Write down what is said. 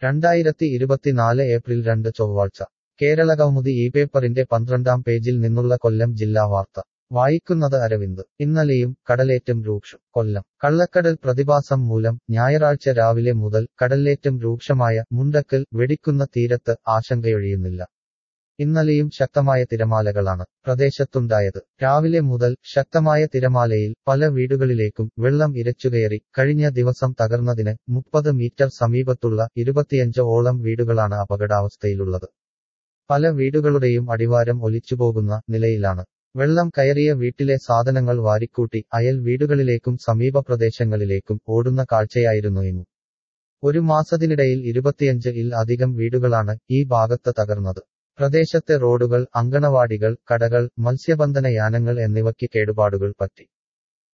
രണ്ടായിരത്തി ഇരുപത്തിനാല് ഏപ്രിൽ രണ്ട് ചൊവ്വാഴ്ച കേരളകൗമുദി ഈ പേപ്പറിന്റെ പന്ത്രണ്ടാം പേജിൽ നിന്നുള്ള കൊല്ലം ജില്ലാ വാർത്ത വായിക്കുന്നത് അരവിന്ദ് ഇന്നലെയും കടലേറ്റം രൂക്ഷം കൊല്ലം കള്ളക്കടൽ പ്രതിഭാസം മൂലം ഞായറാഴ്ച രാവിലെ മുതൽ കടലേറ്റം രൂക്ഷമായ മുണ്ടക്കൽ വെടിക്കുന്ന തീരത്ത് ആശങ്കയൊഴിയുന്നില്ല ഇന്നലെയും ശക്തമായ തിരമാലകളാണ് പ്രദേശത്തുണ്ടായത് രാവിലെ മുതൽ ശക്തമായ തിരമാലയിൽ പല വീടുകളിലേക്കും വെള്ളം ഇരച്ചുകയറി കഴിഞ്ഞ ദിവസം തകർന്നതിന് മുപ്പത് മീറ്റർ സമീപത്തുള്ള ഇരുപത്തിയഞ്ച് ഓളം വീടുകളാണ് അപകടാവസ്ഥയിലുള്ളത് പല വീടുകളുടെയും അടിവാരം ഒലിച്ചുപോകുന്ന നിലയിലാണ് വെള്ളം കയറിയ വീട്ടിലെ സാധനങ്ങൾ വാരിക്കൂട്ടി അയൽ വീടുകളിലേക്കും സമീപ പ്രദേശങ്ങളിലേക്കും ഓടുന്ന കാഴ്ചയായിരുന്നു ഇന്നു ഒരു മാസത്തിനിടയിൽ ഇരുപത്തിയഞ്ച് ഇൽ അധികം വീടുകളാണ് ഈ ഭാഗത്ത് തകർന്നത് പ്രദേശത്തെ റോഡുകൾ അങ്കണവാടികൾ കടകൾ മത്സ്യബന്ധന യാനങ്ങൾ എന്നിവയ്ക്ക് കേടുപാടുകൾ പറ്റി